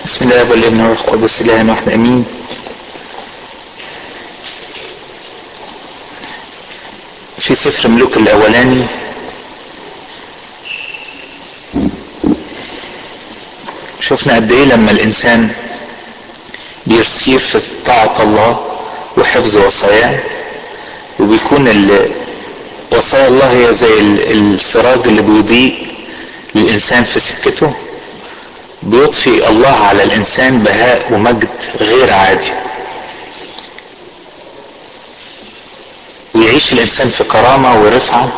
بسم الله والابن والروح القدس اله واحد امين في سفر ملوك الاولاني شفنا قد ايه لما الانسان بيسير في طاعة الله وحفظ وصاياه وبيكون ال- وصايا الله هي زي ال- السراج اللي بيضيء للإنسان في سكته بيضفي الله على الإنسان بهاء ومجد غير عادي ويعيش الإنسان في كرامة ورفعة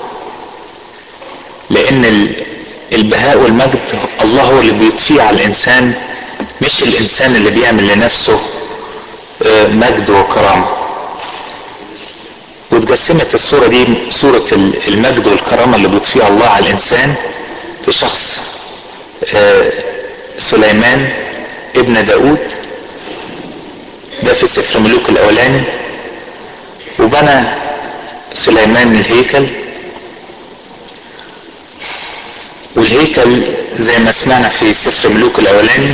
لأن ال- البهاء والمجد الله هو اللي بيضفيه على الإنسان مش الإنسان اللي بيعمل لنفسه آه، مجد وكرامة واتجسمت الصورة دي صورة ال- المجد والكرامة اللي بيضفيها الله على الإنسان في شخص آه، سليمان ابن داود ده في سفر ملوك الأولاني وبنى سليمان الهيكل والهيكل زي ما سمعنا في سفر ملوك الأولاني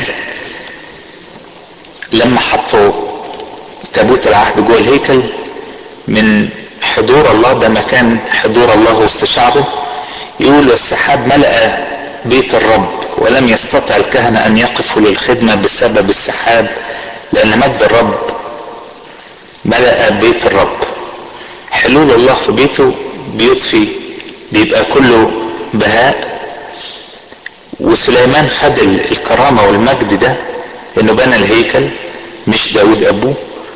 لما حطوا تابوت العهد جوه الهيكل من حضور الله ده مكان حضور الله وسط شعبه يقول والسحاب ملأ بيت الرب ولم يستطع الكهنة أن يقفوا للخدمة بسبب السحاب لأن مجد الرب ملأ بيت الرب حلول الله في بيته بيطفي بيبقى كله بهاء وسليمان خد ال- الكرامة والمجد ده انه بنى الهيكل مش داود ابوه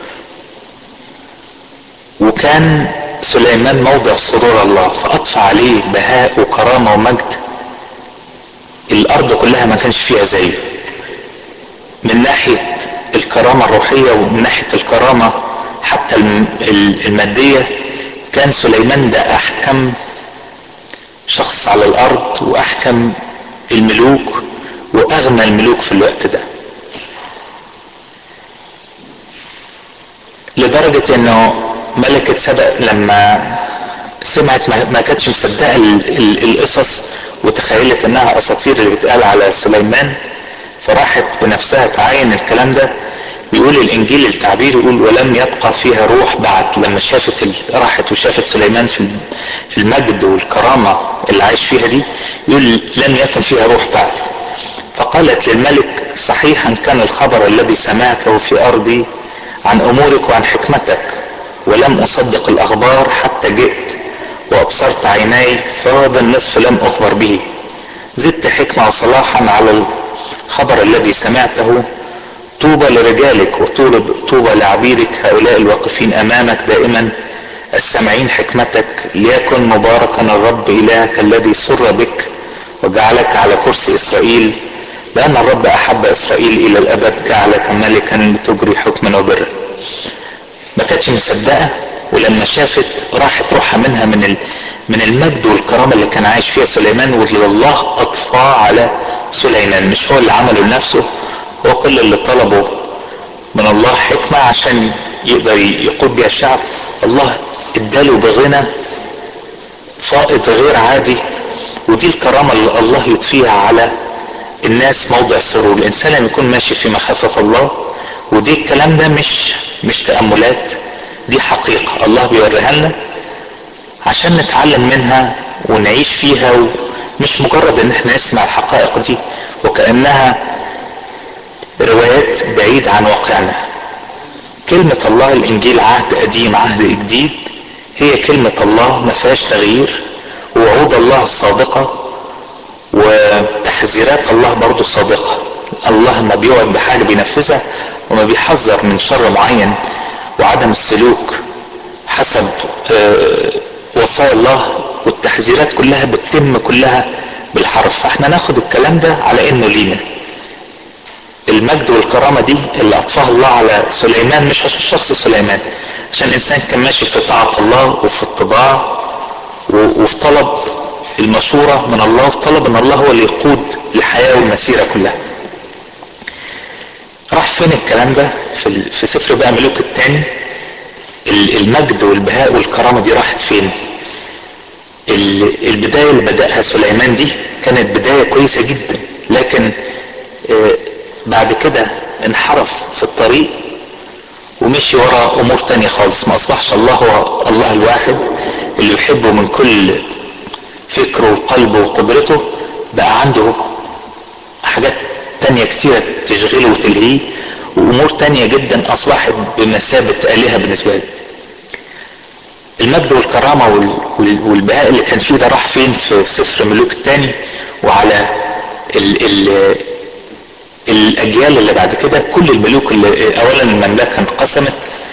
وكان سليمان موضع سرور الله فاطفى عليه بهاء وكرامة ومجد الارض كلها ما كانش فيها زيه من ناحية الكرامة الروحية ومن ناحية الكرامة حتى الم- ال- المادية كان سليمان ده احكم شخص على الارض واحكم الملوك واغنى الملوك في الوقت ده لدرجة انه ملكة سبأ لما سمعت ما ما كانتش مصدقة ال- ال- القصص وتخيلت انها اساطير اللي بتقال على سليمان فراحت بنفسها تعاين الكلام ده بيقول الانجيل التعبير يقول ولم يبقى فيها روح بعد لما شافت ال... راحت وشافت سليمان في ال- في المجد والكرامة اللي عايش فيها دي يقول لم يكن فيها روح بعد فقالت للملك صحيحا كان الخبر الذي سمعته في ارضي عن امورك وعن حكمتك ولم اصدق الاخبار حتى جئت وابصرت عيناي فهذا النصف لم اخبر به زدت حكمة وصلاحا على الخبر الذي سمعته طوبى لرجالك وطوبى طوبى لعبيدك هؤلاء الواقفين امامك دائما السامعين حكمتك ليكن مباركا الرب الهك الذي سر بك وجعلك على كرسي اسرائيل لان الرب احب اسرائيل الى الابد جعلك ملكا لتجري حكما وبرا ما كانتش مصدقه ولما شافت راحت روحها منها من ال... من المجد والكرامه اللي كان عايش فيها سليمان واللي الله اطفاه على سليمان مش هو اللي عمله لنفسه هو كل اللي طلبه من الله حكمه عشان يقدر يقود بيها الشعب الله اداله بغنى فائض غير عادي ودي الكرامه اللي الله يضفيها على الناس موضع سرور الانسان لما يكون ماشي في مخافه الله ودي الكلام ده مش مش تاملات دي حقيقه الله بيوريها لنا عشان نتعلم منها ونعيش فيها ومش مجرد ان احنا نسمع الحقائق دي وكانها روايات بعيد عن واقعنا كلمة الله الإنجيل عهد قديم عهد جديد هي كلمة الله ما فيهاش تغيير ووعود الله الصادقة وتحذيرات الله برضو صادقة الله ما بيوعد بحاجة بينفذها وما بيحذر من شر معين وعدم السلوك حسب آه، وصايا الله والتحذيرات كلها بتتم كلها بالحرف فاحنا ناخد الكلام ده على انه لينا المجد والكرامه دي اللي اطفاها الله على سليمان مش عشان شخص سليمان عشان الانسان كان ماشي في طاعه الله وفي اتباع و- وفي طلب المشوره من الله وفي طلب ان الله هو اللي يقود الحياه والمسيره كلها راح فين الكلام ده في, ال- في سفر بقى ملوك الثاني المجد والبهاء والكرامه دي راحت فين ال- البدايه اللي بداها سليمان دي كانت بدايه كويسه جدا لكن آه، بعد كده انحرف في الطريق ومشي ورا امور تانية خالص ما اصبحش الله هو الله الواحد اللي يحبه من كل فكره وقلبه وقدرته بقى عنده حاجات تانية كتيرة تشغله وتلهيه وامور تانية جدا اصبحت بمثابة الهة بالنسبة له المجد والكرامة والبهاء اللي كان فيه ده راح فين في سفر ملوك الثاني وعلى ال ال الاجيال اللي بعد كده كل الملوك اللي اولا المملكة انقسمت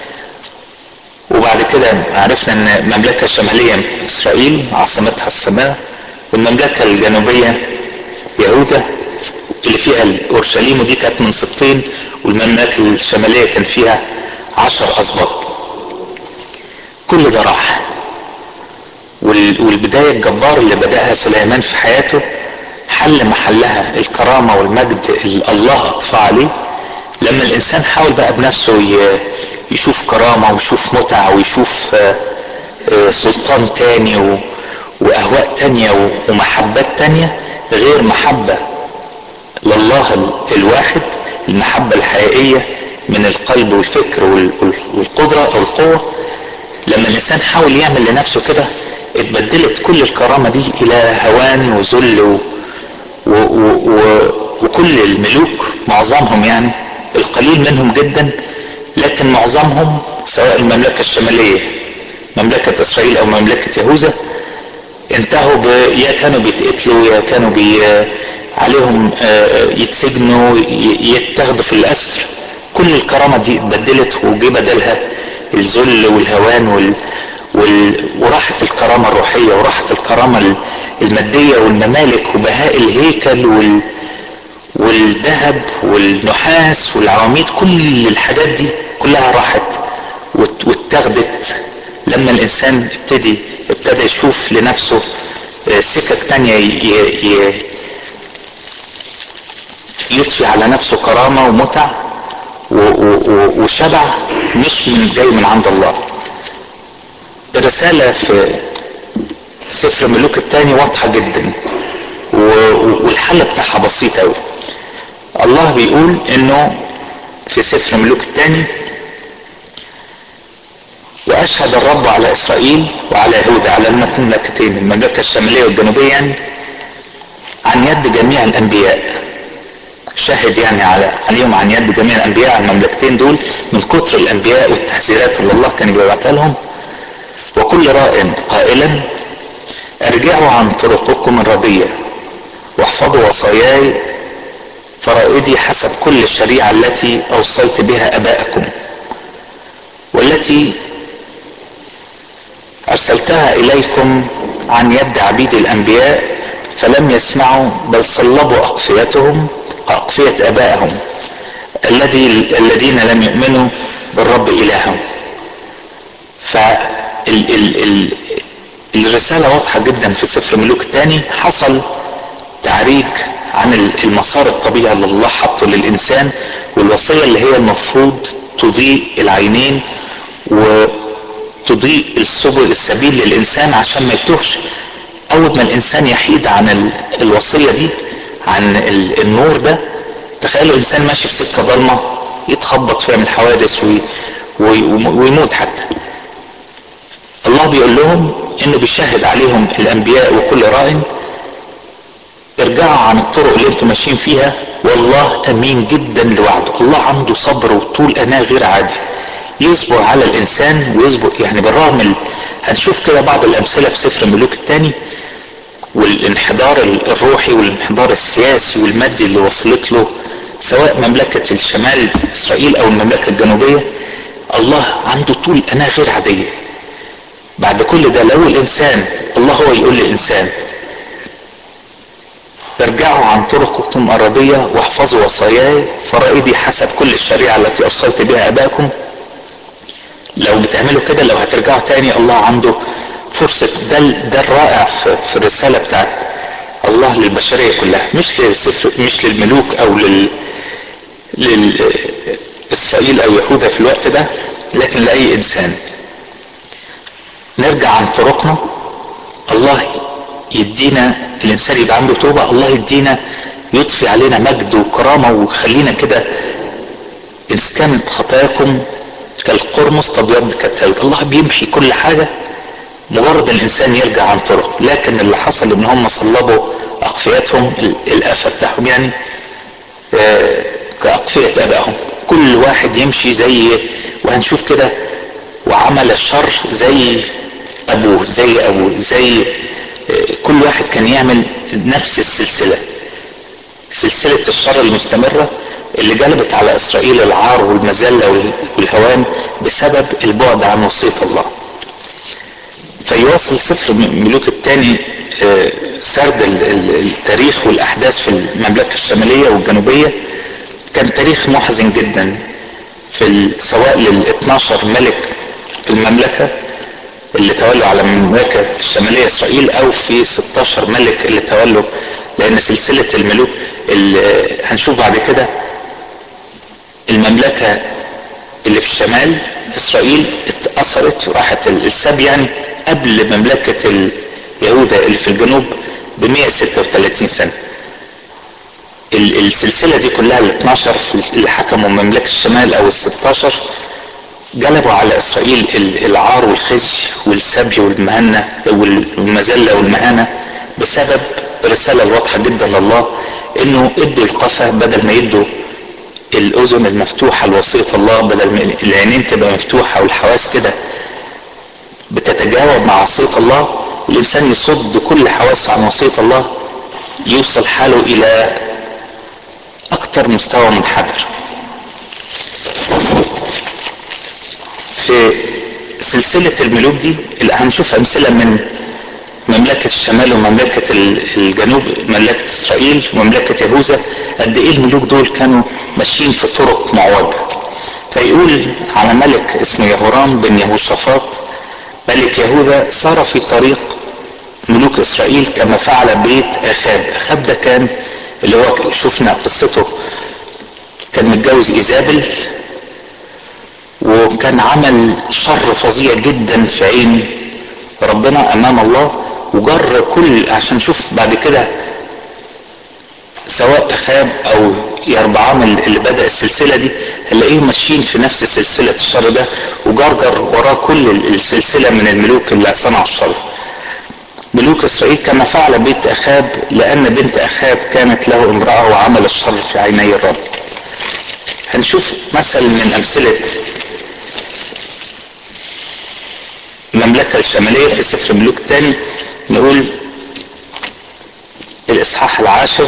وبعد كده عرفنا ان المملكة الشمالية اسرائيل عاصمتها السماء والمملكة الجنوبية يهوذا اللي فيها اورشليم ودي كانت من سبطين والمملكة الشمالية كان فيها عشر اسباط كل ده راح والبداية الجبار اللي بدأها سليمان في حياته حل محلها الكرامة والمجد اللي الله أطفى عليه لما الإنسان حاول بقى بنفسه يشوف كرامة ويشوف متع ويشوف سلطان تاني وأهواء تانية ومحبات تانية غير محبة لله الواحد المحبة الحقيقية من القلب والفكر والقدرة أو القوة لما الانسان حاول يعمل لنفسه كده اتبدلت كل الكرامه دي الى هوان وذل و... و... و... وكل الملوك معظمهم يعني القليل منهم جدا لكن معظمهم سواء المملكه الشماليه مملكه اسرائيل او مملكه يهوذا انتهوا ب... يا كانوا بيتقتلوا يا كانوا بي... عليهم يتسجنوا يتاخدوا في الاسر كل الكرامه دي اتبدلت وجي بدلها الذل والهوان وال... وال... وراحت الكرامة الروحية وراحت الكرامة المادية والممالك وبهاء الهيكل وال... والذهب والنحاس والعواميد كل الحاجات دي كلها راحت وات... واتاخدت لما الانسان ابتدي ابتدى يشوف لنفسه سكك تانية ي... ي... يضفي على نفسه كرامة ومتع وشبع مش من جاي من عند الله الرسالة في سفر ملوك الثاني واضحة جدا والحل بتاعها بسيط قوي الله بيقول انه في سفر ملوك الثاني واشهد الرب على اسرائيل وعلى يهوذا على المملكتين المملكة الشمالية والجنوبية يعني عن يد جميع الانبياء شهد يعني على عليهم عن يد جميع الانبياء على المملكتين دول من كتر الانبياء والتحذيرات اللي الله كان بيبعتها لهم وكل راء قائلا ارجعوا عن طرقكم الردية واحفظوا وصاياي فرائدي حسب كل الشريعة التي أوصيت بها أباءكم والتي أرسلتها إليكم عن يد عبيد الأنبياء فلم يسمعوا بل صلبوا أقفيتهم أقفية أبائهم الذي الذين لم يؤمنوا بالرب إلههم فالرسالة واضحة جدا في سفر ملوك الثاني حصل تعريج عن المسار الطبيعي اللي الله حطه للإنسان والوصية اللي هي المفروض تضيء العينين وتضيء السبل السبيل للإنسان عشان ما يتوهش أول ما الإنسان يحيد عن الوصية دي عن النور ده تخيلوا إنسان ماشي في سكة ضلمة يتخبط ويعمل حوادث وي ويموت حتى الله بيقول لهم انه بيشهد عليهم الانبياء وكل راء ارجعوا عن الطرق اللي انتم ماشيين فيها والله امين جدا لوعده الله عنده صبر وطول اناه غير عادي يصبر على الانسان ويصبر يعني بالرغم ال... هنشوف كده بعض الامثله في سفر الملوك الثاني والانحدار الروحي والانحدار السياسي والمادي اللي وصلت له سواء مملكه الشمال اسرائيل او المملكه الجنوبيه الله عنده طول اناه غير عاديه بعد كل ده لو الانسان الله هو يقول للانسان ارجعوا عن طرقكم الرضية واحفظوا وصاياي فرائدي حسب كل الشريعة التي أرسلت بها أباكم لو بتعملوا كده لو هترجعوا تاني الله عنده فرصة ده ده الرائع في, في الرسالة بتاعت الله للبشرية كلها مش للسفر مش للملوك أو لل لإسرائيل أو يهوذا في الوقت ده لكن لأي إنسان نرجع عن طرقنا الله يدينا الانسان يبقى عنده توبه الله يدينا يضفي علينا مجد وكرامة ويخلينا كده إن كانت خطاياكم كالقرمز تبيض كالثلج الله بيمحي كل حاجة مجرد الإنسان يرجع عن طرق لكن اللي حصل إن هم صلبوا أقفيتهم القفا بتاعهم يعني آه كأقفية أبائهم كل واحد يمشي زي وهنشوف كده وعمل الشر زي أبوه زي أبوه زي آه كل واحد كان يعمل نفس السلسلة سلسلة الشر المستمرة اللي جلبت على إسرائيل العار والمذلة والهوان بسبب البعد عن وصية الله فيواصل سفر ملوك الثاني آه سرد التاريخ والاحداث في المملكه الشماليه والجنوبيه كان تاريخ محزن جدا في سواء لل 12 ملك في المملكه اللي تولوا على المملكه الشماليه اسرائيل او في 16 ملك اللي تولوا لان سلسله الملوك اللي هنشوف بعد كده المملكه اللي في الشمال اسرائيل اتأثرت وراحت السبي يعني قبل مملكه يهوذا اللي في الجنوب ب 136 سنة السلسلة دي كلها ال 12 اللي حكموا مملكة الشمال أو ال 16 جلبوا على إسرائيل العار والخزي والسبي والمهنة والمذلة والمهانة بسبب الرسالة الواضحة جدا لله إنه ادوا القفا بدل ما يدوا الأذن المفتوحة لوصية الله بدل ما العينين تبقى مفتوحة والحواس كده بتتجاوب مع وصية الله الانسان يصد كل حواسه عن وصيه الله يوصل حاله الى اكتر مستوى منحدر في سلسلة الملوك دي اللي هنشوف أمثلة من مملكة الشمال ومملكة الجنوب مملكة إسرائيل ومملكة يهوذا قد إيه الملوك دول كانوا ماشيين في طرق معوجة فيقول على ملك اسمه يهورام بن يهوشافاط ملك يهوذا سار في طريق ملوك اسرائيل كما فعل بيت اخاب اخاب ده كان اللي هو شفنا قصته كان متجوز ايزابل وكان عمل شر فظيع جدا في عين ربنا امام الله وجر كل عشان نشوف بعد كده سواء اخاب او يربعام اللي بدا السلسله دي هنلاقيهم ماشيين في نفس سلسله الشر ده وجرجر وراه كل السلسله من الملوك اللي صنعوا الشر ملوك اسرائيل كما فعل بيت اخاب لان بنت اخاب كانت له امراه وعمل الشر في عيني الرب هنشوف مثل من امثله المملكه الشماليه في سفر ملوك تاني نقول الاصحاح العاشر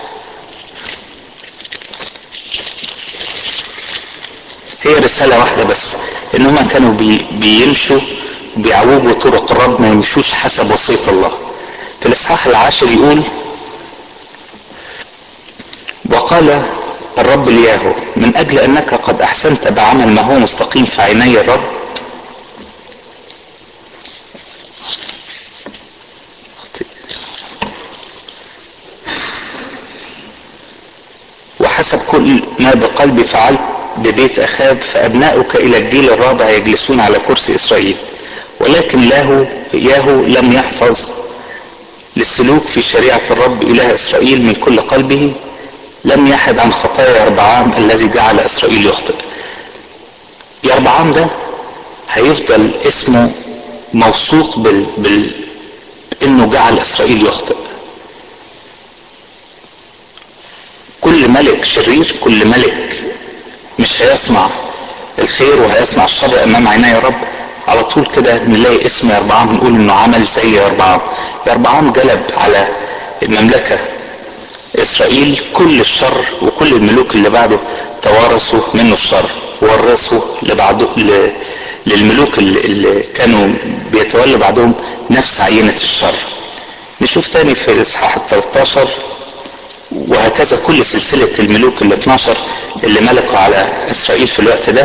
هي رساله واحده بس ان هم كانوا بي بيمشوا بيعوجوا طرق الرب ما يمشوش حسب وصيه الله في الاصحاح العاشر يقول وقال الرب لياهو من اجل انك قد احسنت بعمل ما هو مستقيم في عيني الرب وحسب كل ما بقلبي فعلت ببيت اخاب فابناؤك الى الجيل الرابع يجلسون على كرسي اسرائيل ولكن له ياهو لم يحفظ للسلوك في شريعة الرب إله إسرائيل من كل قلبه لم يحد عن خطايا يربعام الذي جعل إسرائيل يخطئ يربعام ده هيفضل اسمه موثوق بال... بال... انه جعل اسرائيل يخطئ كل ملك شرير كل ملك مش هيصنع الخير وهيصنع الشر امام عيني الرب على طول كده نلاقي اسم يربعام نقول انه عمل زي يربعام يربعام جلب على المملكة اسرائيل كل الشر وكل الملوك اللي بعده توارثوا منه الشر ورثوا لبعده ل... للملوك اللي, اللي كانوا بيتولوا بعدهم نفس عينة الشر نشوف تاني في الاصحاح ال 13 وهكذا كل سلسلة الملوك ال 12 اللي ملكوا على اسرائيل في الوقت ده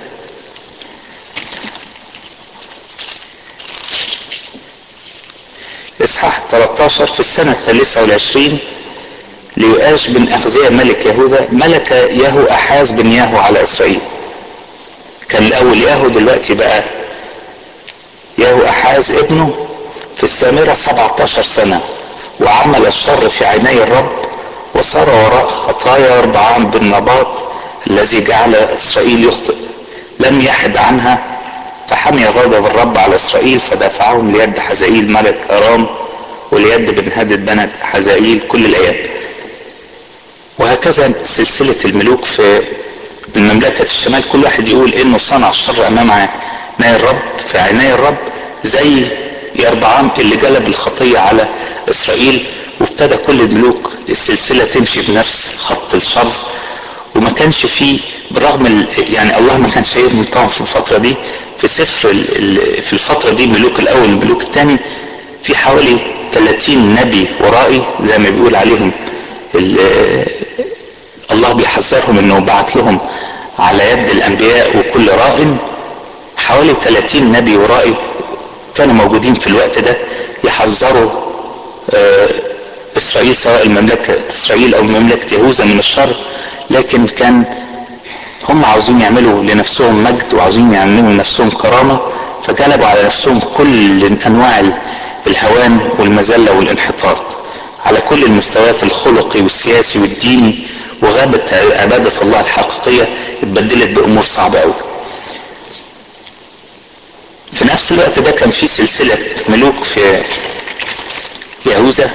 اصحاح 13 في السنة الثالثة والعشرين ليؤاش بن أخزية ملك يهوذا ملك يهو أحاز بن يهو على إسرائيل كان الأول يهو دلوقتي بقى يهو أحاز ابنه في السامرة 17 سنة وعمل الشر في عيني الرب وصار وراء خطايا ربعام بن نباط الذي جعل اسرائيل يخطئ لم يحد عنها فحمي غضب الرب على اسرائيل فدفعهم ليد حزائيل ملك ارام وليد بن هادد بنت حزائيل كل الايام وهكذا سلسلة الملوك في من مملكة الشمال كل واحد يقول انه صنع الشر امام عيني الرب في عيني الرب زي يربعام اللي جلب الخطية على اسرائيل وابتدى كل الملوك السلسلة تمشي بنفس خط الشر وما كانش فيه بالرغم ال... يعني الله ما كان شايفهم طبعا في الفترة دي في سفر ال... ال... في الفترة دي الملوك الاول الملوك الثاني في حوالي 30 نبي ورائي زي ما بيقول عليهم ال... الله بيحذرهم انه بعت لهم على يد الانبياء وكل راء حوالي 30 نبي ورائي كانوا موجودين في الوقت ده يحذروا اسرائيل سواء المملكة اسرائيل او مملكة يهوذا من الشر لكن كان هم عاوزين يعملوا لنفسهم مجد وعاوزين يعملوا لنفسهم كرامة فجلبوا على نفسهم كل انواع الهوان والمذلة والانحطاط على كل المستويات الخلقي والسياسي والديني وغابت عبادة الله الحقيقية اتبدلت بأمور صعبة أوي في نفس الوقت ده كان في سلسلة ملوك في يهوذا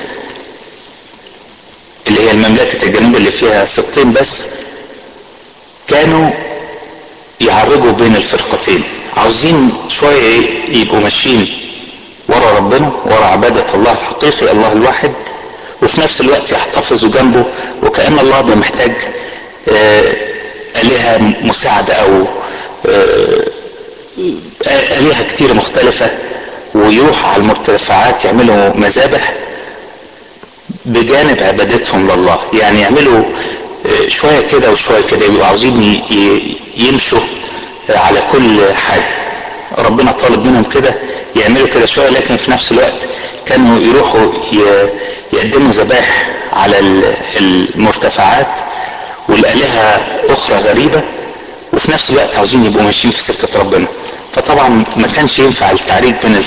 اللي هي المملكة الجنوب اللي فيها سبطين بس كانوا يعرجوا بين الفرقتين عاوزين شوية يبقوا ماشيين ورا ربنا ورا عبادة الله الحقيقي الله الواحد وفي نفس الوقت يحتفظوا جنبه وكأن الله ده محتاج آلهة مساعدة أو آلهة كتير مختلفة ويروح على المرتفعات يعملوا مذابح بجانب عبادتهم لله يعني يعملوا شوية كده وشوية كده يبقوا عاوزين يمشوا على كل حاجة ربنا طالب منهم كده يعملوا كده شوية لكن في نفس الوقت كانوا يروحوا يقدموا ذبائح على المرتفعات والآلهة أخرى غريبة وفي نفس الوقت عاوزين يبقوا ماشيين في سكة ربنا فطبعا ما كانش ينفع التعريج بين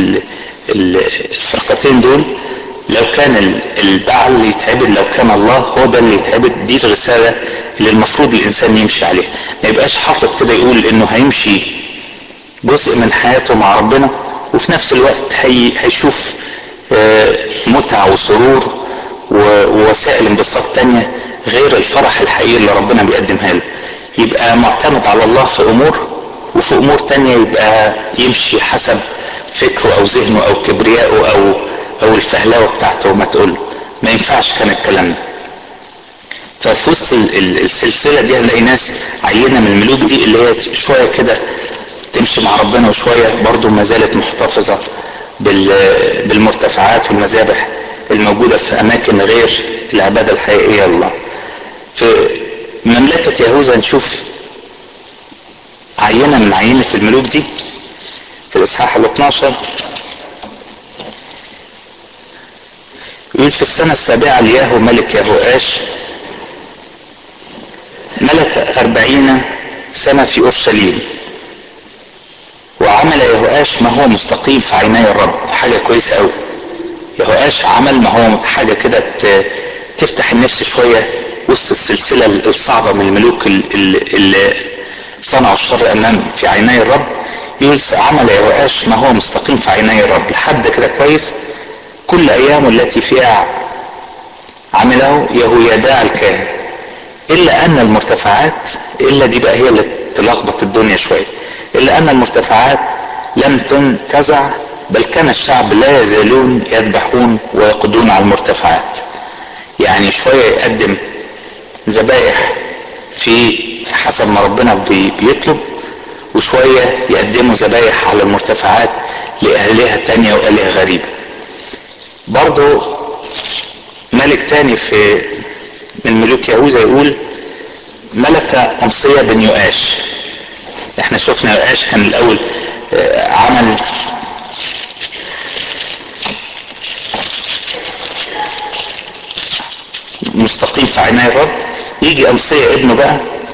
الفرقتين دول لو كان البعل اللي يتعبد لو كان الله هو ده اللي يتعبد دي الرسالة اللي المفروض الإنسان يمشي عليها ما يبقاش حاطط كده يقول إنه هيمشي جزء من حياته مع ربنا وفي نفس الوقت هي هيشوف متع وسرور ووسائل انبساط تانية غير الفرح الحقيقي اللي ربنا بيقدمها له يبقى معتمد على الله في امور وفي امور تانية يبقى يمشي حسب فكره او ذهنه او كبريائه او او الفهلاوه بتاعته ما تقول ما ينفعش كان الكلام ده ففي وسط السلسله دي هنلاقي ناس عينه من الملوك دي اللي هي شويه كده تمشي مع ربنا وشويه برضه ما زالت محتفظه بالمرتفعات والمذابح الموجوده في اماكن غير العباده الحقيقيه لله. في مملكه يهوذا نشوف عينه من عينه الملوك دي في الاصحاح ال 12 يقول في السنه السابعه لياهو ملك يهوآش ملك أربعين سنة في أورشليم وعمل يهوآش ما هو مستقيم في عيني الرب حاجة كويسة أوي يهوآش عمل ما هو حاجة كده تفتح النفس شوية وسط السلسلة الصعبة من الملوك اللي صنعوا الشر أمام في عيني الرب يقول عمل يهوآش ما هو مستقيم في عيني الرب لحد كده كويس كل أيامه التي فيها عمله يهويداع الكاهن إلا أن المرتفعات إلا دي بقى هي اللي تلخبط الدنيا شوية إلا أن المرتفعات لم تنتزع بل كان الشعب لا يزالون يذبحون ويقضون على المرتفعات يعني شوية يقدم ذبائح في حسب ما ربنا بيطلب وشوية يقدموا ذبائح على المرتفعات لآلهة تانية وآلهة غريبة برضو ملك تاني في من ملوك يهوذا يقول ملك أمصية بن يؤاش احنا شفنا يؤاش كان الأول عمل مستقيم في عيني الرب يجي أمصية ابنه بقى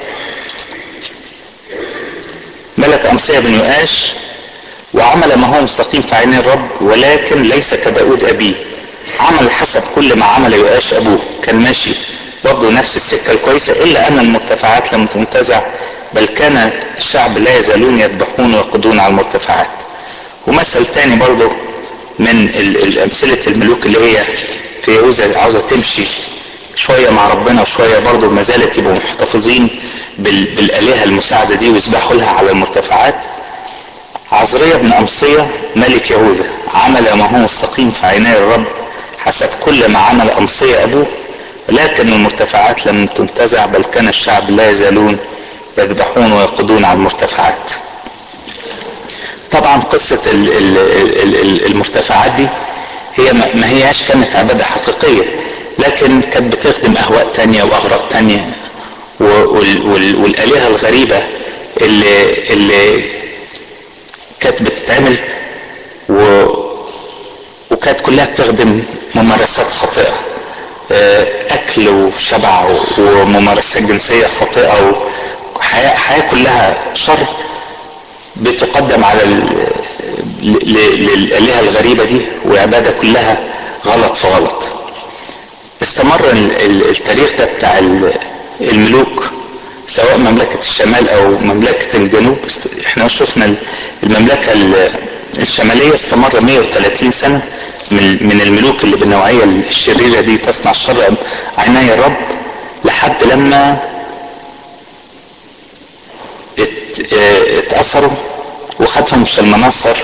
ملك أمصية بن يؤاش وعمل ما هو مستقيم في عيني الرب ولكن ليس كداود أبيه عمل حسب كل ما عمل يؤاش أبوه كان ماشي برضه نفس السكة الكويسة إلا أن المرتفعات لم تنتزع بل كان الشعب لا يزالون يذبحون ويقضون على المرتفعات ومثل تاني برضه من أمثلة الملوك اللي هي في يهوذا عاوزة تمشي شوية مع ربنا وشوية برضه ما زالت يبقوا محتفظين بالآلهة المساعدة دي ويسبحوا لها على المرتفعات عزرية بن أمصية ملك يهوذا عمل ما هو مستقيم في عيني الرب حسب كل ما عمل أمصية أبوه لكن المرتفعات لم تنتزع بل كان الشعب لا يزالون يذبحون ويقضون على المرتفعات طبعا قصة المرتفعات دي هي ما هياش كانت عبادة حقيقية لكن كانت بتخدم أهواء تانية وأغراض تانية والآلهة الغريبة اللي, اللي كانت بتتعمل و وكانت كلها بتخدم ممارسات خاطئة أكل وشبع وممارسات جنسية خاطئة وحياة حياة كلها شر بتقدم على للآلهة الغريبة دي وعبادة كلها غلط في غلط استمر التاريخ ده بتاع الملوك سواء مملكة الشمال أو مملكة الجنوب احنا شفنا المملكة الشمالية استمر 130 سنة من الملوك اللي بالنوعية الشريرة دي تصنع الشر عيني الرب لحد لما اتأثروا وخدهم في المناصر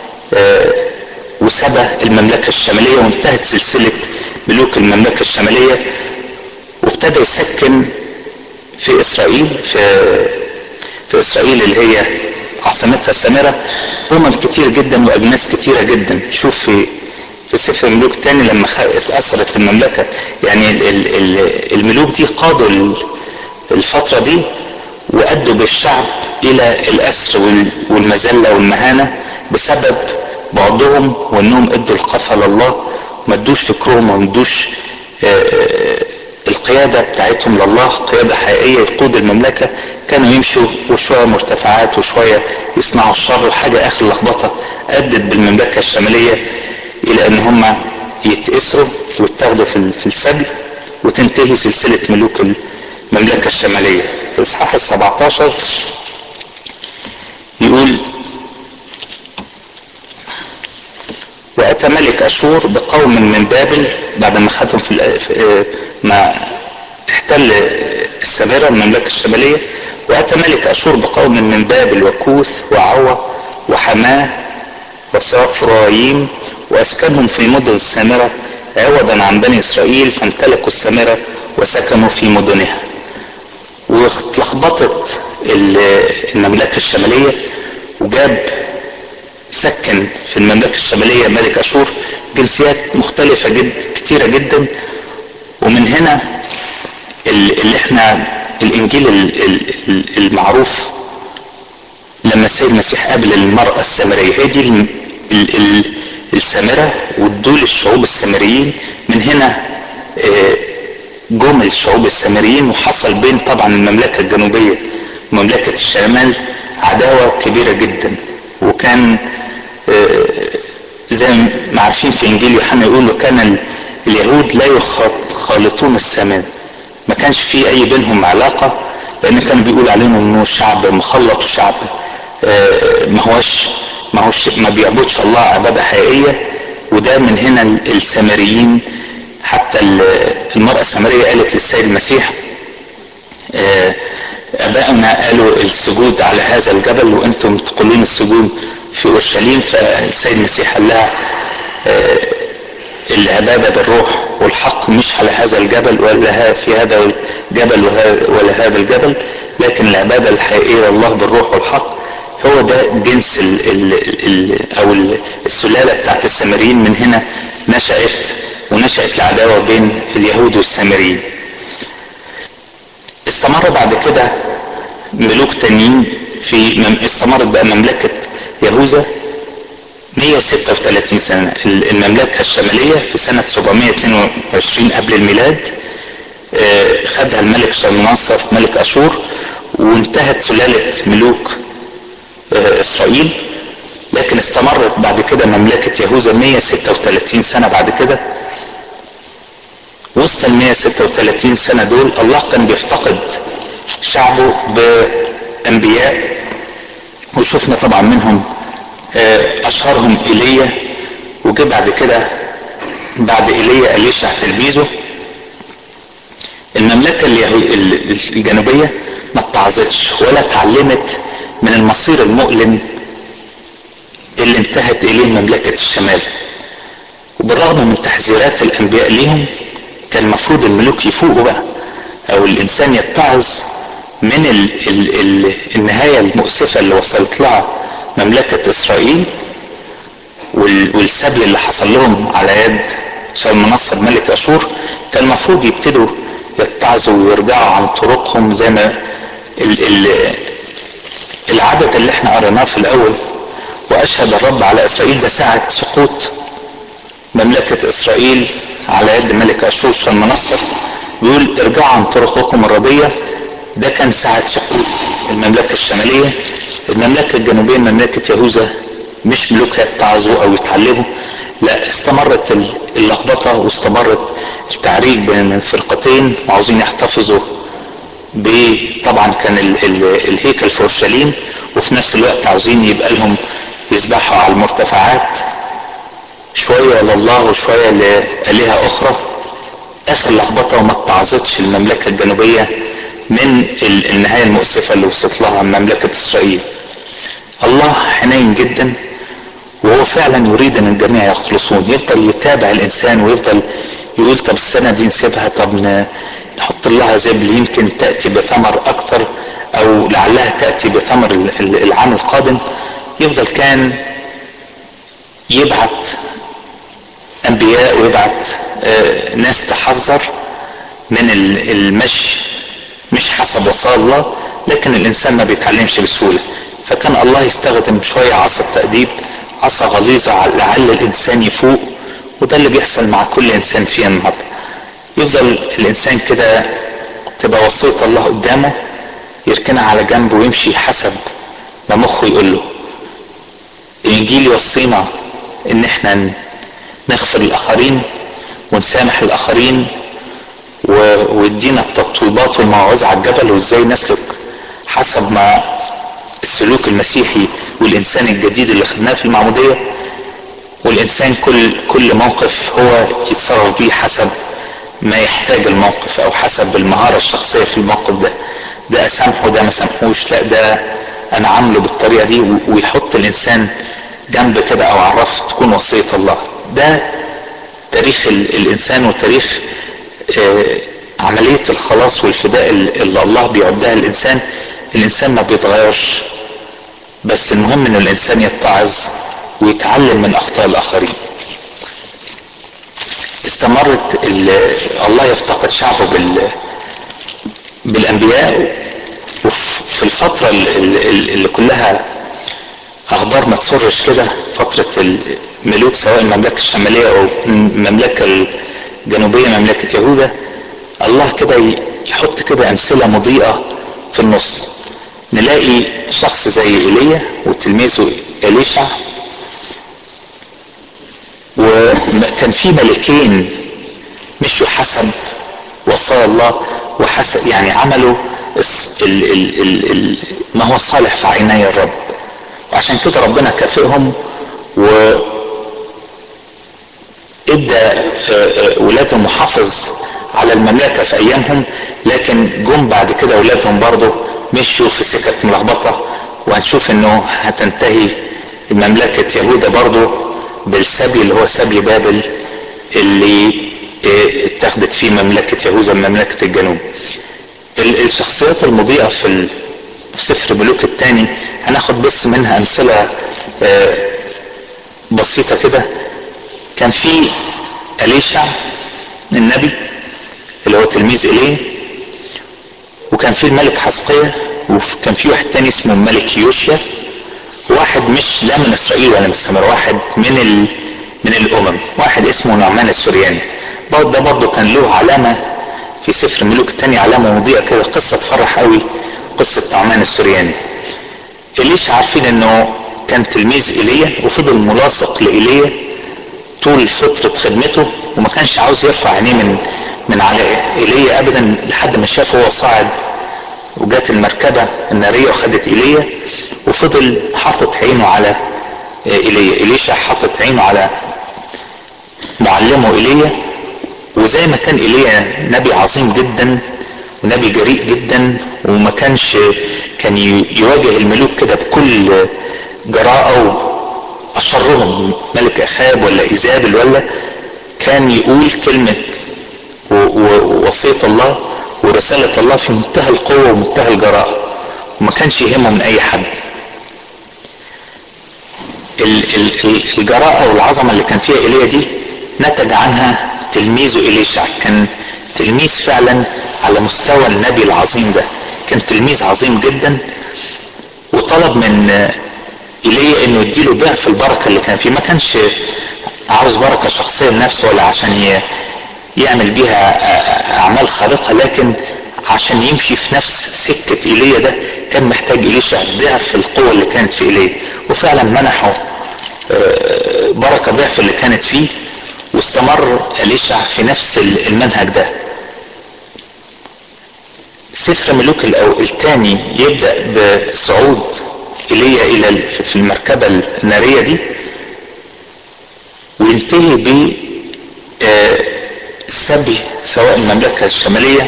وسبى المملكة الشمالية وانتهت سلسلة ملوك المملكة الشمالية وابتدى يسكن في اسرائيل في في اسرائيل اللي هي عاصمتها سامرة امم كتير جدا واجناس كتيرة جدا شوف في في سفر الملوك الثاني لما اتأثرت المملكة يعني ال ال الملوك دي قادوا الفترة دي وأدوا بالشعب إلى الأسر والمذلة والمهانة بسبب بعضهم وأنهم أدوا القفا لله ما ادوش فكرهم وما ادوش القيادة بتاعتهم لله قيادة حقيقية يقود المملكة كانوا يمشوا وشوية مرتفعات وشوية يصنعوا الشر وحاجة آخر لخبطة أدت بالمملكة الشمالية إلى أن هم يتأسروا ويتاخدوا في السبي وتنتهي سلسلة ملوك المملكة الشمالية في الإصحاح السبعتاشر يقول وأتى ملك أشور بقوم من بابل بعد ما خدهم في ما احتل السامرة المملكة الشمالية وأتى ملك أشور بقوم من بابل وكوث وعوى وحماه وصافرايم وأسكنهم في مدن السامرة عوضا عن بني إسرائيل فامتلكوا السامرة وسكنوا في مدنها واتلخبطت المملكة الشمالية وجاب سكن في المملكة الشمالية ملك أشور جنسيات مختلفة جد كتيرة جدا ومن هنا اللي احنا الانجيل المعروف لما السيد المسيح قابل المرأة السامرية هي دي السامرة ودول الشعوب السامريين من هنا جم الشعوب السامريين وحصل بين طبعا المملكة الجنوبية ومملكة الشمال عداوة كبيرة جدا وكان زي ما عارفين في انجيل يوحنا يقول كان اليهود لا يخالطون السمان ما كانش في اي بينهم علاقة لان كانوا بيقول عليهم انه شعب مخلط وشعب ما هوش ما هوش ما بيعبدش الله عبادة حقيقية وده من هنا السامريين حتى المرأة السامرية قالت للسيد المسيح ابائنا قالوا السجود على هذا الجبل وانتم تقولون السجود في اورشليم فالسيد المسيح قال لها العباده بالروح والحق مش على هذا الجبل ولا في هذا الجبل ولا هذا الجبل لكن العباده الحقيقيه لله بالروح والحق هو ده جنس ال ال ال او السلاله بتاعت السامريين من هنا نشات ونشات العداوه بين اليهود والسامريين استمر بعد كده ملوك تانيين في استمرت بقى مملكه يهوذا 136 سنة المملكة الشمالية في سنة 722 قبل الميلاد خدها الملك شلمنصر ملك أشور وانتهت سلالة ملوك إسرائيل لكن استمرت بعد كده مملكة يهوذا 136 سنة بعد كده وسط ال 136 سنة دول الله كان بيفتقد شعبه بأنبياء وشفنا طبعا منهم أشهرهم إيليا وجه بعد كده بعد إيليا أليشع تلميذه المملكة الجنوبية ما اتعظتش ولا اتعلمت من المصير المؤلم اللي انتهت إليه مملكة الشمال وبالرغم من تحذيرات الأنبياء ليهم كان المفروض الملوك يفوقوا بقى أو الإنسان يتعظ من ال ال ال النهاية المؤسفة اللي وصلت لها مملكة إسرائيل والسبي اللي حصل لهم على يد منصب ملك أشور كان المفروض يبتدوا يتعظوا ويرجعوا عن طرقهم زي ما ال ال العدد اللي احنا قريناه في الأول وأشهد الرب على إسرائيل ده ساعة سقوط مملكة إسرائيل على يد ملك أشور المنصر بيقول ارجعوا عن طرقكم الردية ده كان ساعة سقوط المملكة الشمالية المملكة الجنوبية مملكة يهوذا مش ملوكها يتعظوا أو يتعلموا لا استمرت اللخبطة واستمرت التعريج بين الفرقتين وعاوزين يحتفظوا طبعا كان ال ال الهيكل في اورشليم وفي نفس الوقت عاوزين يبقى لهم يسبحوا على المرتفعات شوية لله وشوية لآلهة أخرى آخر لخبطة وما اتعظتش المملكة الجنوبية من النهاية المؤسفة اللي وصلت لها مملكة إسرائيل الله حنين جدا وهو فعلا يريد ان الجميع يخلصون يفضل يتابع الانسان ويفضل يقول طب السنه دي نسيبها طب نحط لها زبل يمكن تاتي بثمر اكتر او لعلها تاتي بثمر العام القادم يفضل كان يبعت انبياء ويبعت ناس تحذر من المشي مش حسب وصايا الله لكن الانسان ما بيتعلمش بسهوله فكان الله يستخدم شويه عصا التاديب عصا غليظه لعل الانسان يفوق وده اللي بيحصل مع كل انسان فينا النهارده يفضل الانسان كده تبقى وصيه الله قدامه يركنها على جنب ويمشي حسب ما مخه يقول له الانجيل يوصينا ان احنا نغفر الاخرين ونسامح الاخرين ويدينا التطويبات والموعظه على الجبل وازاي نسلك حسب ما السلوك المسيحي والانسان الجديد اللي خدناه في المعموديه والانسان كل كل موقف هو يتصرف بيه حسب ما يحتاج الموقف او حسب المهاره الشخصيه في الموقف ده ده اسامحه ده ما سامحوش لا ده انا عامله بالطريقه دي ويحط الانسان جنب كده او عرف تكون وصيه الله ده تاريخ الانسان وتاريخ آه عمليه الخلاص والفداء اللي الله بيعدها الانسان الانسان ما بيتغيرش بس المهم ان الانسان يتعظ ويتعلم من اخطاء الاخرين استمرت الله يفتقد شعبه بال بالانبياء وفي الفتره اللي كلها اخبار ما تسرش كده فتره الملوك سواء المملكه الشماليه او المملكه الجنوبيه مملكه يهوذا الله كده يحط كده امثله مضيئه في النص نلاقي شخص زي ايليا وتلميذه اليشع وكان في ملكين مشوا حسب وصايا الله وحسب يعني عملوا ال ال ال ال ما هو صالح في عيني الرب وعشان كده ربنا كافئهم و ادى ولادهم محافظ على المملكه في ايامهم لكن جم بعد كده ولادهم برضه مشوا في سكك ملخبطه وهنشوف انه هتنتهي مملكه يهوذا برضه بالسبي اللي هو سبي بابل اللي اتخذت فيه مملكه يهوذا مملكه الجنوب. الشخصيات المضيئه في سفر ملوك الثاني هناخد بس منها امثله بسيطه كده كان في اليشع النبي اللي هو تلميذ ايليا وكان في الملك حسقية وكان في واحد تاني اسمه الملك يوشيا واحد مش لا من اسرائيل ولا من السماء واحد من ال... من الامم واحد اسمه نعمان السورياني ده برضه كان له علامه في سفر الملوك الثاني علامه مضيئه كده قصه تفرح قوي قصه نعمان السورياني إليش عارفين انه كان تلميذ ايليا وفضل ملاصق لايليا طول فترة خدمته وما كانش عاوز يرفع عينيه من من على ايليا ابدا لحد ما شاف هو صاعد وجات المركبة النارية وخدت ايليا وفضل حاطط عينه على ايليا ايليشع حاطط عينه على معلمه ايليا وزي ما كان ايليا نبي عظيم جدا ونبي جريء جدا وما كانش كان يواجه الملوك كده بكل جراءة وأشرهم ملك أخاب ولا إيزابل ولا كان يقول كلمة ووصية الله ورسالة الله في منتهى القوة ومنتهى الجراءة وما كانش يهمه من أي حد الجراءة والعظمة اللي كان فيها إيليا دي نتج عنها تلميذه إليشع كان تلميذ فعلا على مستوى النبي العظيم ده كان تلميذ عظيم جدا وطلب من ايليا انه يديله ضعف البركه اللي كان فيه ما كانش عاوز بركه شخصيه لنفسه ولا عشان يعمل بيها اعمال خارقه لكن عشان يمشي في نفس سكه ايليا ده كان محتاج اليشع ضعف القوه اللي كانت في ايليا وفعلا منحه بركه ضعف اللي كانت فيه واستمر اليشع في نفس المنهج ده سفر ملوك الثاني يبدا بصعود ايليا الى في المركبه الناريه دي وينتهي ب السبي سواء المملكه الشماليه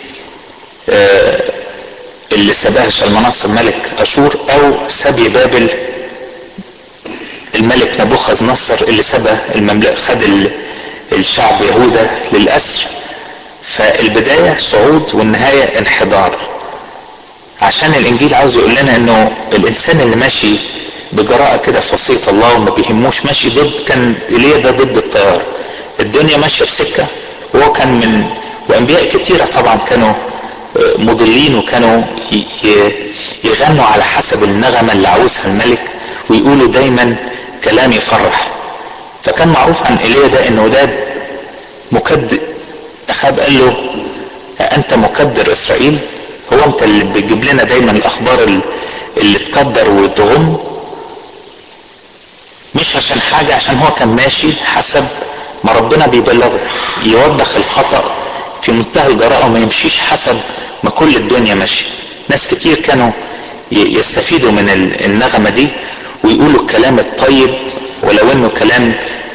اللي سباها شلمناصر ملك اشور او سبي بابل الملك نبوخذ نصر اللي سبى المملكه خد الشعب يهوذا للاسر فالبداية صعود والنهاية انحدار عشان الانجيل عاوز يقول لنا انه الانسان اللي ماشي بجراءة كده في وصية الله وما بيهموش ماشي ضد كان ايليا ده ضد التيار الدنيا ماشية في سكة وهو كان من وانبياء كتيرة طبعا كانوا مضلين وكانوا يغنوا على حسب النغمة اللي عاوزها الملك ويقولوا دايما كلام يفرح فكان معروف عن ايليا ده انه ده مكد اخاب قال له انت مكدر اسرائيل هو انت اللي بتجيب لنا دايما الاخبار اللي تكدر وتغم مش عشان حاجة عشان هو كان ماشي حسب ما ربنا بيبلغه يوبخ الخطأ في منتهى الجراءة وما يمشيش حسب ما كل الدنيا ماشية ناس كتير كانوا يستفيدوا من النغمة دي ويقولوا الكلام الطيب ولو انه كلام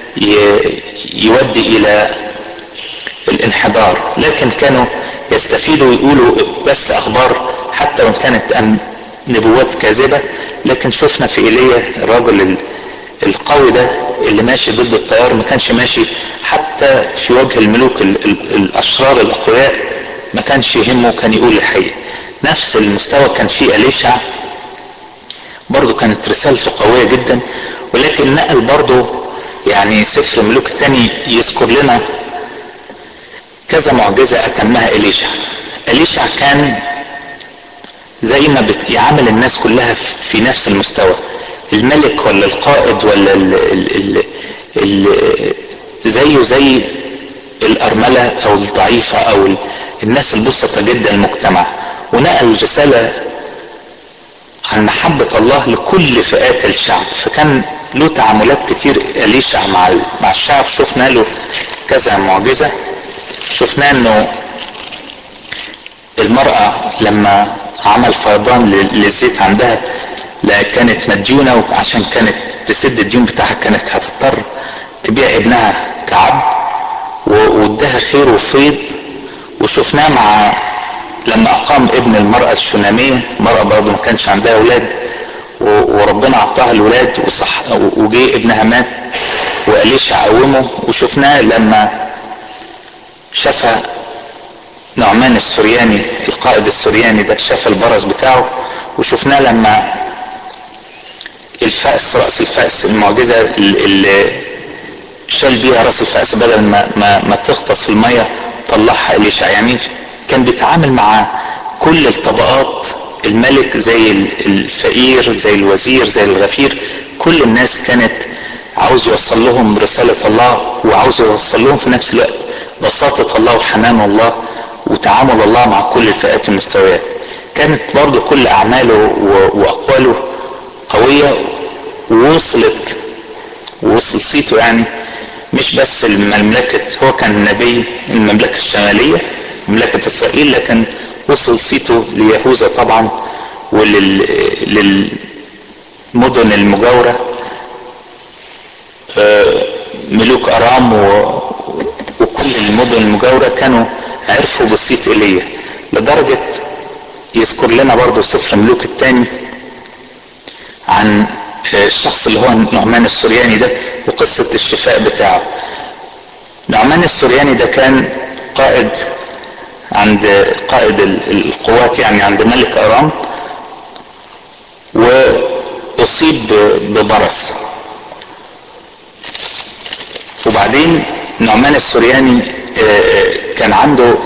يودي الى الانحدار لكن كانوا يستفيدوا ويقولوا بس اخبار حتى وان كانت نبوات كاذبة لكن شفنا في ايليا الرجل القوي ده اللي ماشي ضد التيار ما كانش ماشي حتى في وجه الملوك الاشرار الاقوياء ما كانش يهمه كان يقول الحقيقة نفس المستوى كان فيه اليشع برضو كانت رسالته قوية جدا ولكن نقل برضو يعني سفر ملوك الثاني يذكر لنا كذا معجزة أتمها إليشع إليشع كان زي ما يعامل الناس كلها في نفس المستوى الملك ولا القائد ولا ال ال ال ال زيه زي الأرملة أو الضعيفة أو الناس البسطة جدا المجتمع ونقل رسالة عن محبة الله لكل فئات الشعب فكان له تعاملات كتير أليشع مع مع الشعب شفنا له كذا معجزة شفناه انه المرأة لما عمل فيضان للزيت عندها لا كانت مديونة وعشان كانت تسد الديون بتاعها كانت هتضطر تبيع ابنها كعبد واداها خير وفيض وشفناه مع لما اقام ابن المرأة الشنامية المرأة برضه ما كانش عندها اولاد وربنا اعطاها الولاد وصح وجي ابنها مات وأليشع قومه وشفناه لما شفى نعمان السرياني القائد السرياني ده شفى البرص بتاعه وشفناه لما الفأس رأس الفأس المعجزة اللي شال بيها رأس الفأس بدل ما, ما, ما تغطس في المية طلعها إليشع يعني كان بيتعامل مع كل الطبقات الملك زي الفقير زي الوزير زي الغفير كل الناس كانت عاوز يوصل لهم رسالة الله وعاوز يوصل لهم في نفس الوقت بساطة الله وحنان الله وتعامل الله مع كل الفئات المستويات كانت برضه كل أعماله وأقواله قوية ووصلت ووصل صيته يعني مش بس المملكة هو كان نبي المملكة الشمالية مملكة إسرائيل لكن وصل صيته ليهوذا طبعا وللمدن المجاورة ملوك أرام و... وكل المدن المجاورة كانوا عرفوا بصيت ايليا لدرجة يذكر لنا برضو سفر ملوك الثاني عن الشخص اللي هو نعمان السورياني ده وقصة الشفاء بتاعه نعمان السورياني ده كان قائد عند قائد القوات يعني عند ملك ارام واصيب ببرص وبعدين نعمان السورياني كان عنده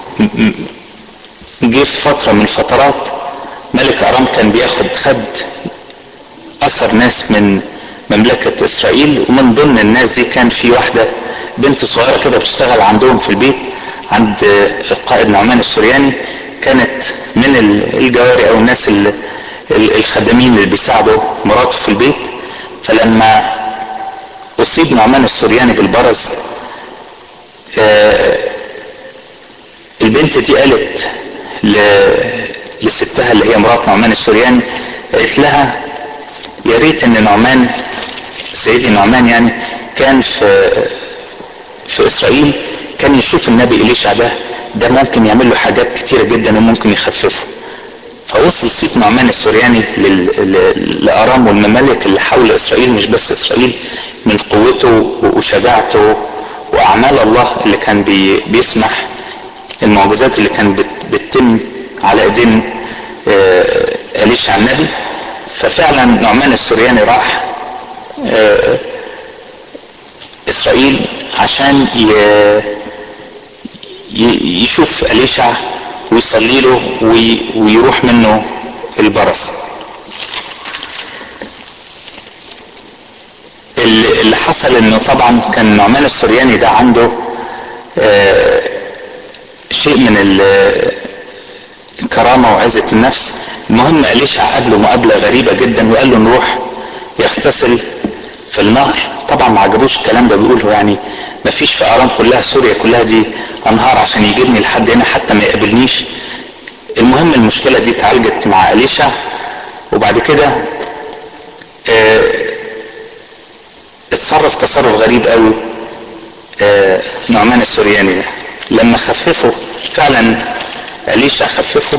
جه في فترة من الفترات ملك أرام كان بياخد خد أثر ناس من مملكة إسرائيل ومن ضمن الناس دي كان في واحدة بنت صغيرة كده بتشتغل عندهم في البيت عند القائد نعمان السورياني كانت من الجواري أو الناس الخدامين اللي بيساعدوا مراته في البيت فلما أصيب نعمان السورياني بالبرص البنت دي قالت لستها اللي هي مرات نعمان السورياني قالت لها يا ريت ان نعمان سيدي نعمان يعني كان في في اسرائيل كان يشوف النبي اليشع ده ده ممكن يعمل له حاجات كتيرة جدا وممكن يخففه فوصل صيت نعمان السورياني لارام والممالك اللي حول اسرائيل مش بس اسرائيل من قوته وشجاعته واعمال الله اللي كان بي بيسمح المعجزات اللي كانت بتتم على ايدين اليشع النبي ففعلا نعمان السورياني راح اسرائيل عشان يشوف اليشع ويصلي له ويروح منه البرص اللي حصل انه طبعا كان نعمان السورياني ده عنده شيء من الكرامة وعزة النفس المهم أليشع قابله مقابلة غريبة جدا وقال له نروح يغتسل في النهر طبعا ما عجبوش الكلام ده بيقول يعني ما فيش في ارام كلها سوريا كلها دي انهار عشان يجيبني لحد هنا حتى ما يقابلنيش المهم المشكله دي اتعالجت مع اليشع وبعد كده اه اتصرف تصرف غريب قوي اه نعمان السورياني ده لما خففه فعلا اليشع خففه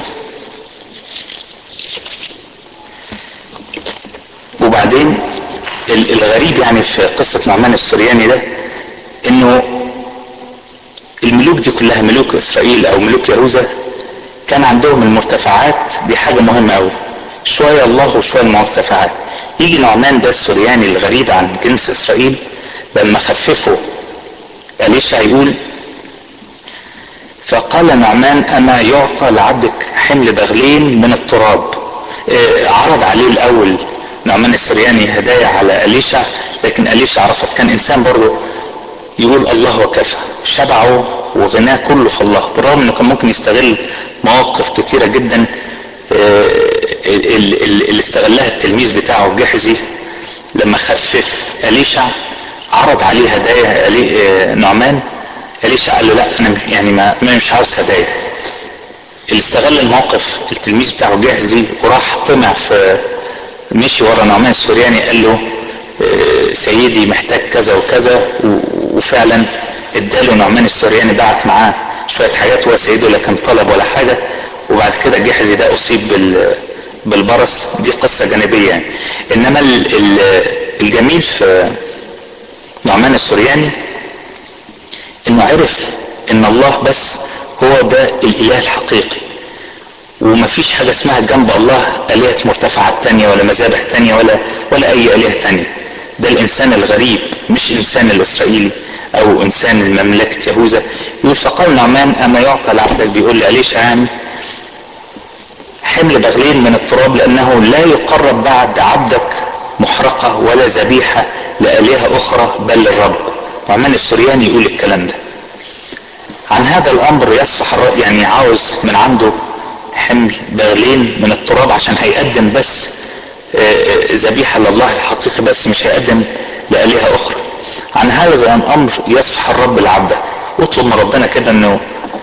وبعدين الغريب يعني في قصة نعمان السورياني ده انه الملوك دي كلها ملوك اسرائيل او ملوك يهوذا كان عندهم المرتفعات دي حاجة مهمة قوي شوية الله وشوية المرتفعات يجي نعمان ده السورياني الغريب عن جنس اسرائيل لما خففه أليشع يقول فقال نعمان أما يعطى لعبدك حمل بغلين من التراب اه عرض عليه الأول نعمان السرياني هدايا على أليشع لكن أليشع رفض كان إنسان برضه يقول الله وكفى شبعه وغناه كله في الله بالرغم انه كان ممكن يستغل مواقف كتيرة جدا اللي استغلها التلميذ بتاعه جحزي لما خفف أليشع عرض عليه هدايا ألي نعمان أليشع قال له لا أنا يعني ما مش عاوز هدايا اللي استغل الموقف التلميذ بتاعه جحزي وراح طمع في مشي ورا نعمان السورياني قال له سيدي محتاج كذا وكذا وفعلا اداله نعمان السورياني بعت معاه شوية حاجات هو سيده لا كان طلب ولا حاجة وبعد كده جحزي ده اصيب بال بالبرص دي قصة جانبية يعني انما الجميل في نعمان السورياني انه عرف ان الله بس هو ده الاله الحقيقي ومفيش حاجة اسمها جنب الله آلهة مرتفعات تانية ولا مذابح تانية ولا ولا أي آلهة تانية ده الإنسان الغريب مش الإنسان الإسرائيلي أو إنسان المملكة يهوذا يقول فقال نعمان أما يعطى لعبدك بيقول لي ليش يعني حمل بغلين من التراب لأنه لا يقرب بعد عبدك محرقة ولا ذبيحة لآلهة أخرى بل للرب نعمان السرياني يقول الكلام ده عن هذا الأمر يصفح يعني عاوز من عنده حمل بغلين من التراب عشان هيقدم بس ذبيحة لله الحقيقي بس مش هيقدم لآلهة أخرى عن هذا الامر يصفح الرب لعبده واطلب من ربنا كده انه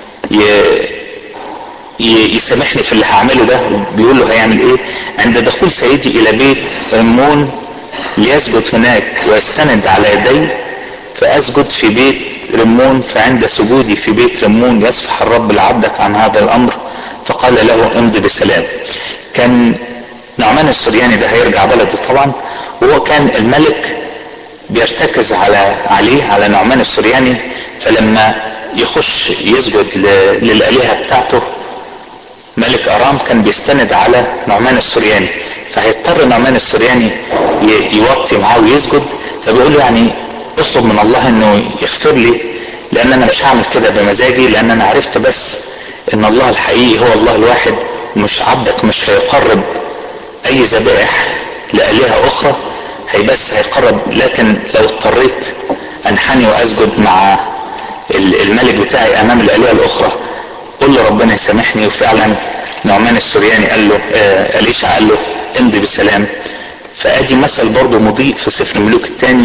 يسامحني في اللي هعمله ده بيقول له هيعمل ايه عند دخول سيدي الى بيت رمون ليسجد هناك ويستند على يدي فاسجد في بيت رمون فعند سجودي في بيت رمون يصفح الرب لعبدك عن هذا الامر فقال له امضي بسلام كان نعمان السرياني ده هيرجع بلده طبعا وهو كان الملك بيرتكز على عليه على نعمان السرياني فلما يخش يسجد للآلهة بتاعته ملك أرام كان بيستند على نعمان السرياني فهيضطر نعمان السرياني يوطي معاه ويسجد فبيقول له يعني اطلب من الله انه يغفر لي لان انا مش هعمل كده بمزاجي لان انا عرفت بس ان الله الحقيقي هو الله الواحد ومش عبدك مش هيقرب اي ذبائح لآلهة اخرى هي بس هيقرب لكن لو اضطريت انحني واسجد مع الملك بتاعي امام الالهه الاخرى قل له ربنا يسامحني وفعلا نعمان السورياني قال له آه اليشع قال له امضي بسلام فادي مثل برضه مضيء في سفر الملوك الثاني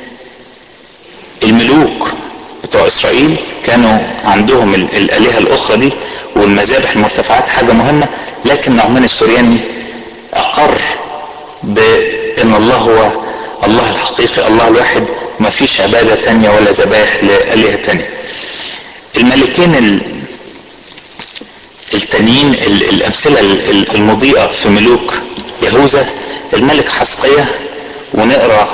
الملوك بتوع اسرائيل كانوا عندهم الالهه الاخرى دي والمذابح المرتفعات حاجه مهمه لكن نعمان السورياني اقر بان الله هو الله الحقيقي الله الواحد ما فيش عبادة تانية ولا ذبائح لآلهة تانية الملكين التانيين الأمثلة المضيئة في ملوك يهوذا الملك حسقية ونقرا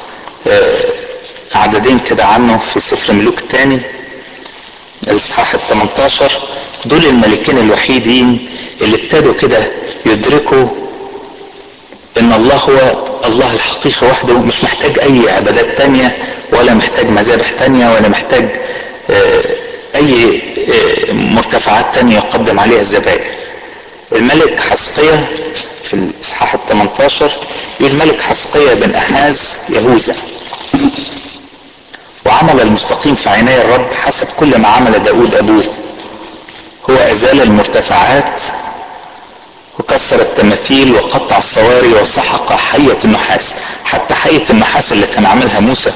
عددين كده عنه في سفر ملوك الثاني الاصحاح ال 18 دول الملكين الوحيدين اللي ابتدوا كده يدركوا ان الله هو الله الحقيقي وحده مش محتاج اي عبادات تانية ولا محتاج مذابح تانية ولا محتاج اي مرتفعات تانية يقدم عليها الذبائح الملك حسقية في الاصحاح ال 18 يقول الملك حسقية بن احاز يهوذا وعمل المستقيم في عيني الرب حسب كل ما عمل داود ابوه هو ازال المرتفعات وكسر التماثيل وقطع الصواري وسحق حية النحاس حتى حية النحاس اللي كان عاملها موسى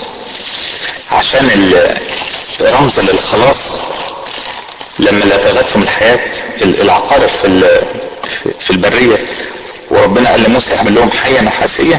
عشان رمز للخلاص لما لدغتهم الحياة العقارب في في البرية وربنا قال لموسى اعمل لهم حية نحاسية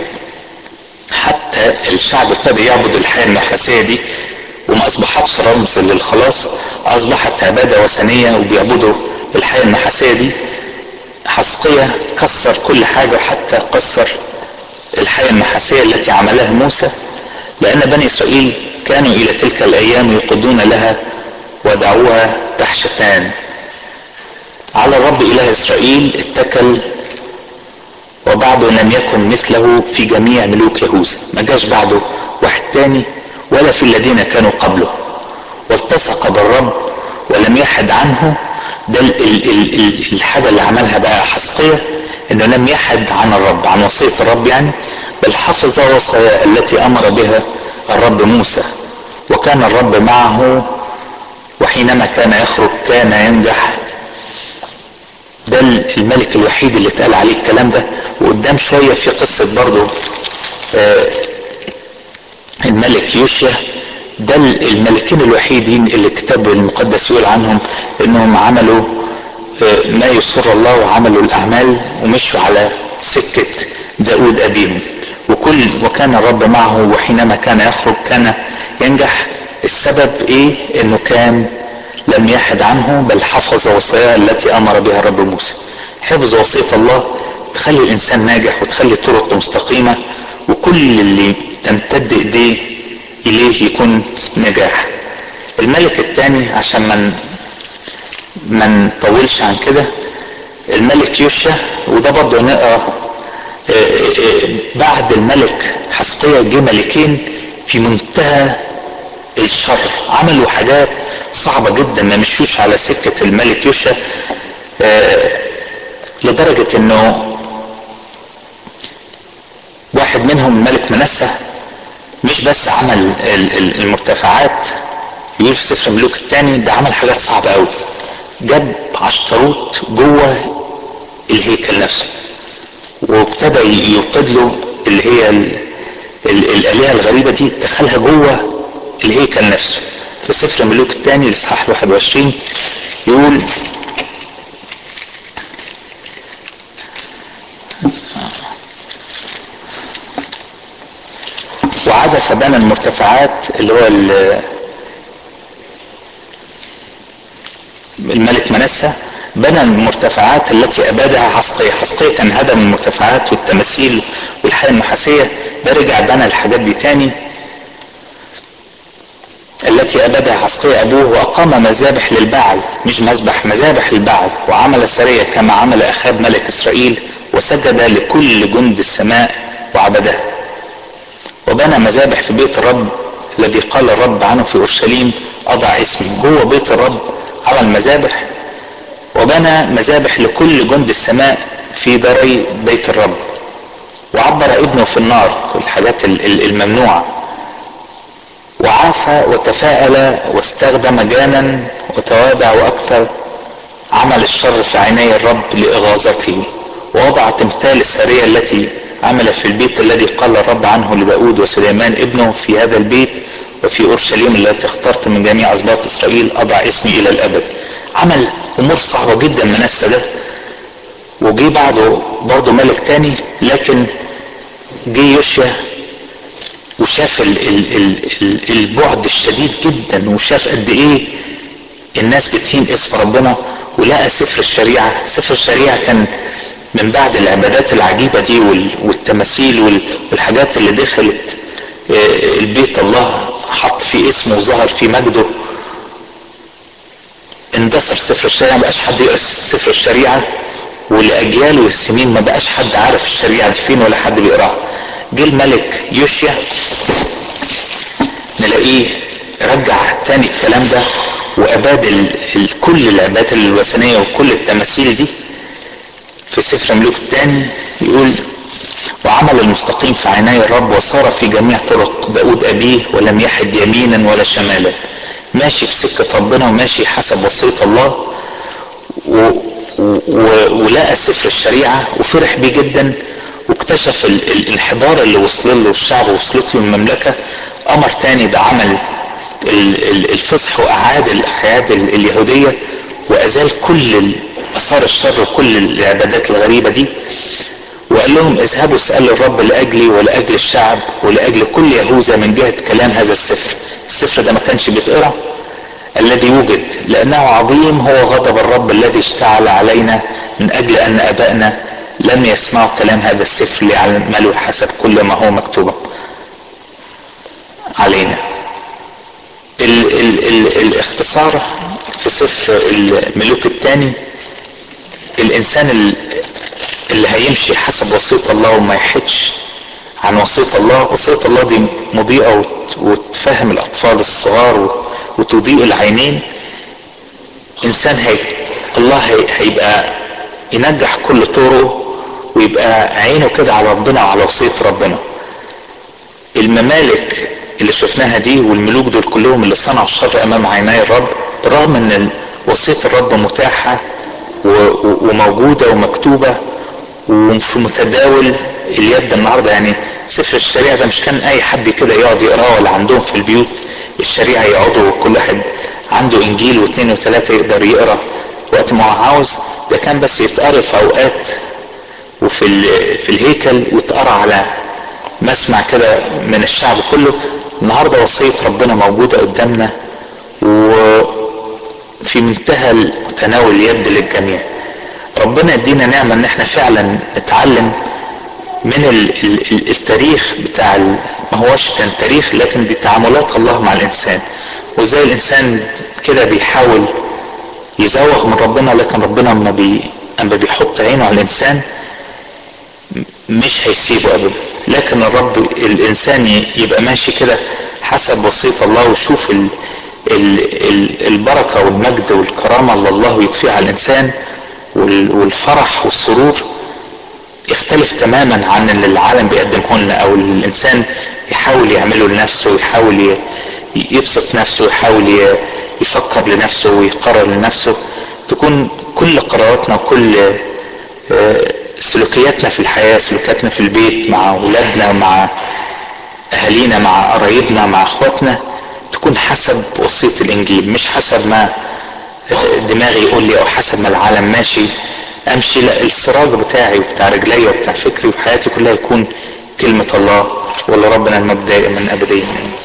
حتى الشعب ابتدى يعبد الحياة النحاسية دي وما اصبحتش رمز للخلاص اصبحت عبادة وثنية وبيعبدوا الحياة النحاسية دي حسقية كسر كل حاجة حتى كسر الحياة النحاسية التي عملها موسى لأن بني إسرائيل كانوا إلى تلك الأيام يقودون لها ودعوها تحشتان على الرب إله إسرائيل اتكل وبعده لم يكن مثله في جميع ملوك يهوذا ما جاش بعده واحد تاني ولا في الذين كانوا قبله والتصق بالرب ولم يحد عنه ده ال ال ال ال الحاجة اللي عملها بقى حسقية انه لم يحد عن الرب عن وصية الرب يعني بل حفظ وصايا التي امر بها الرب موسى وكان الرب معه وحينما كان يخرج كان ينجح ده الملك الوحيد اللي اتقال عليه الكلام ده وقدام شوية في قصة برضه آه الملك يوشيا ده الملكين الوحيدين اللي الكتاب المقدس يقول عنهم انهم عملوا ما يسر الله وعملوا الاعمال ومشوا على سكة داود ابيهم وكل وكان الرب معه وحينما كان يخرج كان ينجح السبب ايه انه كان لم يحد عنه بل حفظ وصاياه التي امر بها الرب موسى حفظ وصية الله تخلي الانسان ناجح وتخلي طرقه مستقيمة وكل اللي تمتد ايديه اليه يكون نجاح الملك الثاني عشان من ما نطولش عن كده الملك يوشيا وده برضه نقرا بعد الملك حسقية جه ملكين في منتهى الشر عملوا حاجات صعبة جدا ما مشوش على سكة الملك يوشيا لدرجة انه واحد منهم الملك منسى مش بس عمل المرتفعات يقول في سفر الملوك الثاني ده عمل حاجات صعبة قوي جاب عشتروت جوه الهيكل نفسه وابتدى يوقد له اللي هي ال ال الآلهة الغريبة دي دخلها جوه الهيكل نفسه في سفر ملوك الثاني الاصحاح 21 يقول وعاد فبنى المرتفعات اللي هو الملك منسى بنى المرتفعات التي ابادها حسقية حسقية كان هدم المرتفعات والتماثيل والحياة النحاسية ده رجع بنى الحاجات دي تاني التي أبدها حسقية أبوه وأقام مذابح للبعل مش مذبح مذابح للبعل وعمل سرية كما عمل أخاب ملك إسرائيل وسجد لكل جند السماء وعبده وبنى مذابح في بيت الرب الذي قال الرب عنه في أورشليم أضع اسمي جوه بيت الرب عمل مذابح وبنى مذابح لكل جند السماء في داري بيت الرب وعبر ابنه في النار والحاجات الممنوعه وعافى وتفاءل واستخدم جانا وتوادع واكثر عمل الشر في عيني الرب لاغاظته ووضع تمثال السريه التي عمل في البيت الذي قال الرب عنه لداود وسليمان ابنه في هذا البيت وفي اورشليم التي اخترت من جميع اسباط اسرائيل اضع اسمي الى الابد عمل امور صعبه جدا منسى ده وجي بعده برضه ملك تاني لكن جه يوشيا وشاف ال ال ال ال البعد الشديد جدا وشاف قد ايه الناس بتهين اسم ربنا ولقى سفر الشريعة سفر الشريعة كان من بعد العبادات العجيبة دي والتماثيل والحاجات اللي دخلت البيت الله حط فيه اسمه وظهر فيه مجده اندثر سفر الشريعة ما بقاش حد يقرا سفر الشريعة ولأجيال والسنين ما بقاش حد عارف الشريعة دي فين ولا حد بيقراها جه الملك يوشيا نلاقيه رجع تاني الكلام ده واباد ال ال كل العبادات الوثنيه وكل التماثيل دي في سفر ملوك الثاني يقول وعمل المستقيم في عيني الرب وصار في جميع طرق داود أبيه ولم يحد يمينا ولا شمالا ماشي في سكة ربنا وماشي حسب وصية الله و و ولقى سفر الشريعة وفرح بيه جدا واكتشف ال الانحدار اللي وصل له الشعب ووصلت له المملكة أمر تاني بعمل الفصح وأعاد الأعياد اليهودية وأزال كل أثار الشر وكل العبادات الغريبة دي وقال لهم اذهبوا اسألوا الرب لأجلي ولأجل الشعب ولأجل كل يهوذا من جهة كلام هذا السفر السفر ده ما كانش بيتقرا الذي وجد لأنه عظيم هو غضب الرب الذي اشتعل علينا من أجل أن أبائنا لم يسمعوا كلام هذا السفر ليعملوا حسب كل ما هو مكتوب علينا ال ال ال الاختصار في سفر الملوك الثاني الانسان اللي هيمشي حسب وصية الله وما يحدش عن وصية الله وصية الله دي مضيئة وتفهم الأطفال الصغار وتضيء العينين إنسان هي الله هي هيبقى ينجح كل طرقه ويبقى عينه كده على ربنا وعلى وصية ربنا الممالك اللي شفناها دي والملوك دول كلهم اللي صنعوا الشر امام عيني الرب رغم ان وصية الرب متاحة وموجودة ومكتوبة وفي متداول اليد النهاردة يعني سفر الشريعة ده مش كان اي حد كده يقعد يقراه ولا عندهم في البيوت الشريعة يقعدوا كل واحد عنده انجيل واثنين وثلاثة يقدر يقرا وقت ما هو عاوز ده كان بس يتقرا في اوقات وفي في الهيكل واتقرا على مسمع كده من الشعب كله النهارده وصية ربنا موجودة قدامنا وفي منتهى تناول اليد للجميع ربنا يدينا نعمة ان احنا فعلا نتعلم من التاريخ بتاع ما هوش كان تاريخ لكن دي تعاملات الله مع الانسان وازاي الانسان كده بيحاول يزوغ من ربنا لكن ربنا اما بي اما بيحط عينه على الانسان مش هيسيبه ابدا لكن الرب الانسان يبقى ماشي كده حسب وصية الله ويشوف ال ال ال البركة والمجد والكرامة اللي الله يطفيها على الانسان والفرح والسرور يختلف تماما عن اللي العالم بيقدمه لنا او اللي الانسان يحاول يعمله لنفسه ويحاول يبسط نفسه ويحاول يفكر لنفسه ويقرر لنفسه تكون كل قراراتنا وكل سلوكياتنا في الحياة سلوكياتنا في البيت مع أولادنا مع أهالينا مع قرايبنا مع أخواتنا تكون حسب وصية الانجيل مش حسب ما دماغي يقول لي او حسب ما العالم ماشي امشي لا السراج بتاعي وبتاع رجلي وبتاع فكري وحياتي كلها يكون كلمة الله ولربنا المجد دائما ابديا